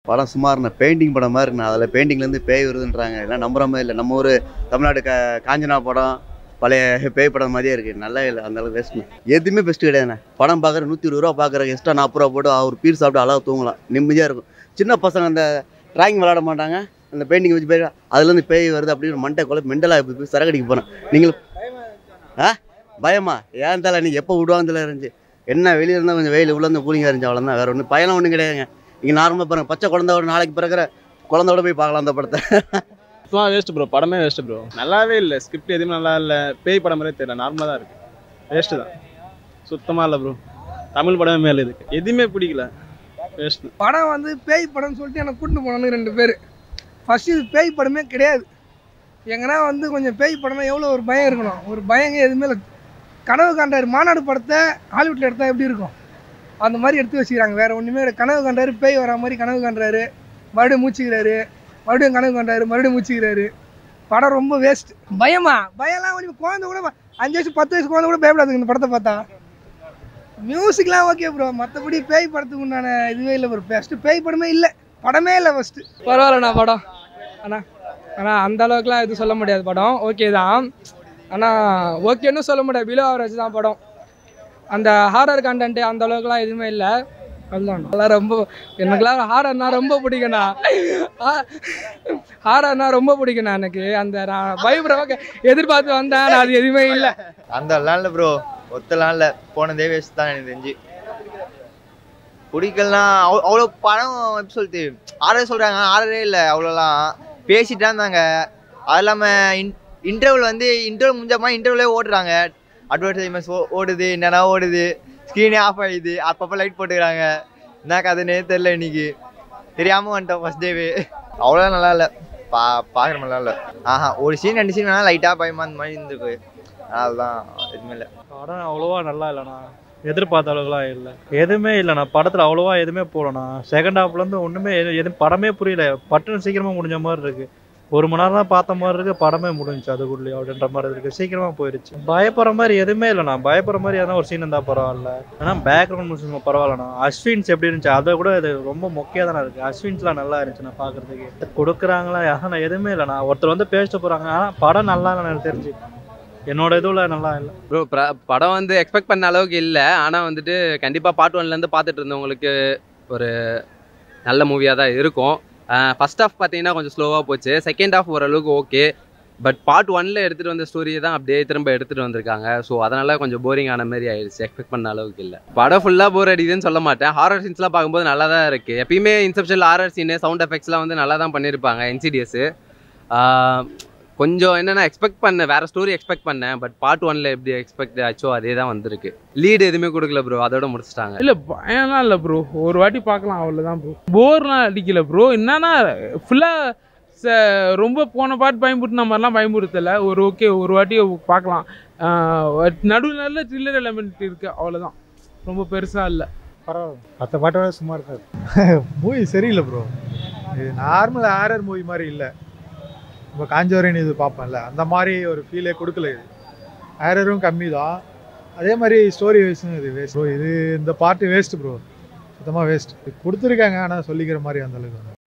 படம் சுமார்ண்ண பெயிண்டிங் படம் மாதிரி இருக்குண்ணா அதில் பெயிண்டிங்லேருந்து பேய் வருதுன்றாங்க எல்லாம் நம்புற மாதிரி இல்லை நம்ம ஊர் தமிழ்நாடு க காஞ்சனா படம் பழைய பேய் படம் மாதிரியே இருக்குது நல்லா இல்லை அந்த அளவுக்கு வேஸ்ட்ண்ணா எதுவுமே பெஸ்ட்டு கிடையாதுண்ணே படம் பார்க்குற நூற்றி இருபது ரூபா பார்க்குற எக்ஸ்ட்ரா நாற்பது ரூபா போட்டு அவர் பீர் சாப்பிட்டு அழகாக தூங்கலாம் நிம்மதியாக இருக்கும் சின்ன பசங்க அந்த டிராயிங் விளாட மாட்டாங்க அந்த பெயிண்டிங் வச்சு போய் அதுலேருந்து பேய் வருது அப்படின்னு மண்டை கொலை மெண்டலாக போய் சரக்கடிக்க போகிறேன் நீங்கள் ஆ பயமா ஏன் தலை நீ எப்போ விடுவாங்க இருந்துச்சு என்ன வெளியே இருந்தால் கொஞ்சம் வெயில் உள்ள இருந்து கூலிங்காக இருந்துச்சு அவ்வளோதான் வேறு ஒன்றும் பயணம் ஒன்றும் கிடையாதுங்க இங்கே நார்மலாக பாருங்க பச்சை குழந்தை ஒரு நாளைக்கு பிறக்கிற குழந்தையோட போய் பார்க்கலாம் அந்த படத்தை சுத்தமாக வேஸ்ட் ப்ரோ படமே வேஸ்ட் ப்ரோ நல்லாவே இல்லை ஸ்கிரிப்ட் எதுவுமே நல்லா இல்லை பேய் படம் மாதிரியே தெரியல நார்மலாக தான் இருக்கு வேஸ்ட்டு தான் சுத்தமாக இல்லை ப்ரோ தமிழ் படமே மேலே இதுக்கு எதுவுமே பிடிக்கல வேஸ்ட் படம் வந்து பேய் படம்னு சொல்லிட்டு எனக்கு கூட்டிட்டு போனானு ரெண்டு பேர் ஃபஸ்ட்டு இது பேய் படமே கிடையாது எங்கன்னா வந்து கொஞ்சம் பேய் படம்னா எவ்வளோ ஒரு பயம் இருக்கணும் ஒரு பயங்க எதுவுமே இல்லை கனவு காண்டாரு மாநாடு படத்தை ஹாலிவுட்டில் எடுத்தால் எப்படி இருக்கும் அந்த மாதிரி எடுத்து வச்சுக்கிறாங்க வேறு ஒன்றுமே இல்லை கனவு காண்டாரு பேய் வரா மாதிரி கனவு காண்றாரு மறுபடியும் மூச்சுக்கிறாரு மறுபடியும் கனவு காண்டாரு மறுபடியும் மூச்சுக்கிறாரு படம் ரொம்ப வேஸ்ட் பயமா பயம்லாம் ஒன்று குழந்தை கூட ப- அஞ்சு வயசு பத்து வயசு குழந்தை கூட பயப்படாதுங்க இந்த படத்தை பார்த்தா மியூசிக்லாம் ஓகே ப்ரோ மற்றபடி பேய் படத்துக்கு உண்டான இதுவே இல்லை ப்ரோ ஃபஸ்ட்டு பேய் படமே இல்லை படமே இல்லை ஃபஸ்ட்டு பரவாயில்லண்ணா படம் அண்ணா அண்ணா அந்த அளவுக்குலாம் எதுவும் சொல்ல முடியாது படம் ஓகே தான் ஆனால் ஓகேன்னு சொல்ல முடியாது பிலோ ஆவரேஜ் தான் படம் அந்த ஹாரர் கண்டென்ட் அந்த அளவுக்குலாம் எதுவுமே இல்லை அதுதான் அதெல்லாம் ரொம்ப எனக்குலாம் ஹாரர்னா ரொம்ப பிடிக்கும்ண்ணா ஹாரர்னா ரொம்ப பிடிக்கும்ண்ணா எனக்கு அந்த நான் பயப்படுற எதிர்பார்த்து வந்தேன் ஆனா அது எதுவுமே இல்லை அந்த இல்லை ப்ரோ ஒத்தலாம் இல்லை போனதே வேஸ்ட் தான் எனக்கு தெரிஞ்சு பிடிக்கலாம் அவ்வளோ அவ்வளோ படம் எப்படி சொல்லிட்டு ஆர்டர் சொல்கிறாங்க ஆர்டரே இல்லை அவ்வளோலாம் பேசிட்டு தான் இருந்தாங்க அது இல்லாமல் இன் இன்டர்வல் வந்து இன்டர்வல் முடிஞ்சப்போ இன்டர்வலே ஓடுறாங்க அட்வர்டைஸ்மெண்ட்ஸ் ஓடுது என்னென்ன ஓடுது ஸ்க்ரீனே ஆஃப் ஆகிடுது அப்பப்போ லைட் போட்டுக்கிறாங்க என்ன கதைனே தெரில இன்னைக்கு தெரியாமல் வந்துட்டோம் ஃபஸ்ட் டேவே அவ்வளோ நல்லா இல்லை பா பார்க்குற நல்லா இல்லை ஆஹா ஒரு சீன் ரெண்டு சீன் வேணால் லைட்டாக பயமா அந்த மாதிரி இருந்திருக்கு அதுதான் எதுவுமே இல்லை படம் அவ்வளோவா நல்லா இல்லைண்ணா எதிர்பார்த்த அளவுக்குலாம் இல்லை எதுவுமே இல்லைண்ணா படத்தில் அவ்வளோவா எதுவுமே போகலண்ணா செகண்ட் ஹாஃப்லேருந்து ஒன்றுமே எது எதுவும் படமே புரியல பட்டுன்னு சீக்கிரமாக முடிஞ்ச மாதிரி இருக்கு ஒரு மணி நேரம் தான் பார்த்த மாதிரி இருக்கு படமே முடிஞ்சுச்சு அதுக்குள்ளேயே அப்படின்ற மாதிரி இருக்கு சீக்கிரமாக போயிருச்சு பயப்படுற மாதிரி எதுவுமே இல்லைண்ணா பயப்படுற மாதிரி எதனா ஒரு சீன் இருந்தால் பரவாயில்ல ஆனால் பேக்ரவுண்ட் மியூசிக் பரவாயில்லண்ணா அஸ்வின்ஸ் எப்படி இருந்துச்சு அதை கூட இது ரொம்ப மொக்கையாக தானே இருக்குது அஸ்வின்ஸ்லாம் நல்லா இருந்துச்சுண்ணா பார்க்குறதுக்கு கொடுக்குறாங்களா ஆனால் எதுவுமே இல்லைண்ணா ஒருத்தர் வந்து பேசிட்டு போகிறாங்க ஆனால் படம் நல்லா இல்லைண்ணா எனக்கு தெரிஞ்சு என்னோட இதுவில் நல்லா இல்லை ப்ரோ படம் வந்து எக்ஸ்பெக்ட் பண்ண அளவுக்கு இல்லை ஆனால் வந்துட்டு கண்டிப்பாக பார்ட் ஒன்லேருந்து பார்த்துட்டு இருந்தவங்களுக்கு ஒரு நல்ல மூவியாக தான் இருக்கும் ஃபர்ஸ்ட் ஹாஃப் பார்த்தீங்கன்னா கொஞ்சம் ஸ்லோவாக போச்சு செகண்ட் ஹாஃப் ஓரளவுக்கு ஓகே பட் பார்ட் ஒன்ல எடுத்துகிட்டு வந்த ஸ்டோரியை தான் அப்படியே திரும்ப எடுத்துகிட்டு வந்திருக்காங்க ஸோ அதனால கொஞ்சம் போரிங் ஆன மாதிரி ஆயிடுச்சு எக்ஸ்பெக்ட் பண்ண அளவுக்கு இல்லை படம் ஃபுல்லாக போர் அடிக்குதுன்னு சொல்ல மாட்டேன் ஹாரர் சீன்ஸ்லாம் பார்க்கும்போது நல்லா தான் இருக்குது எப்பயுமே இன்செப்ஷனில் ஹாரர் சீனு சவுண்ட் எஃபெக்ட்ஸ்லாம் வந்து நல்லா தான் பண்ணியிருப்பாங்க என்சிடிஎஸ் கொஞ்சம் என்னென்ன எக்ஸ்பெக்ட் பண்ணேன் வேற ஸ்டோரி எக்ஸ்பெக்ட் பண்ணேன் பட் பார்ட் ஒன்ல எப்படி எக்ஸ்பெக்ட் ஆச்சோ அதே தான் வந்திருக்கு லீடு எதுவுமே கொடுக்கல ப்ரோ அதோட முடிச்சிட்டாங்க இல்லை பயம்லாம் இல்லை ப்ரோ ஒரு வாட்டி பார்க்கலாம் அவ்வளோதான் ப்ரோ போர்லாம் அடிக்கல ப்ரோ என்னன்னா ஃபுல்லாக ச ரொம்ப போன பாட்டு பயன்படுத்தின மாதிரிலாம் பயன்படுத்தலை ஒரு ஓகே ஒரு வாட்டி பார்க்கலாம் நடுவில் நல்ல த்ரில்லர் எலமெண்ட் இருக்குது அவ்வளோதான் ரொம்ப பெருசாக இல்லை பரவாயில்ல மற்ற பாட்டோட சும்மா இருக்காது மூவி சரியில்லை ப்ரோ இது நார்மல் ஹாரர் மூவி மாதிரி இல்லை இப்போ காஞ்சோரின் இது பார்ப்பேன்ல அந்த மாதிரி ஒரு ஃபீலே கொடுக்கல இது ஹாரரும் கம்மி தான் அதே மாதிரி ஸ்டோரி வைஸும் இது வேஸ்ட் ப்ரோ இது இந்த பாட்டு வேஸ்ட் ப்ரோ சுத்தமாக வேஸ்ட் கொடுத்துருக்காங்க ஆனால் சொல்லிக்கிற மாதிரி அந்த அளவுக்கு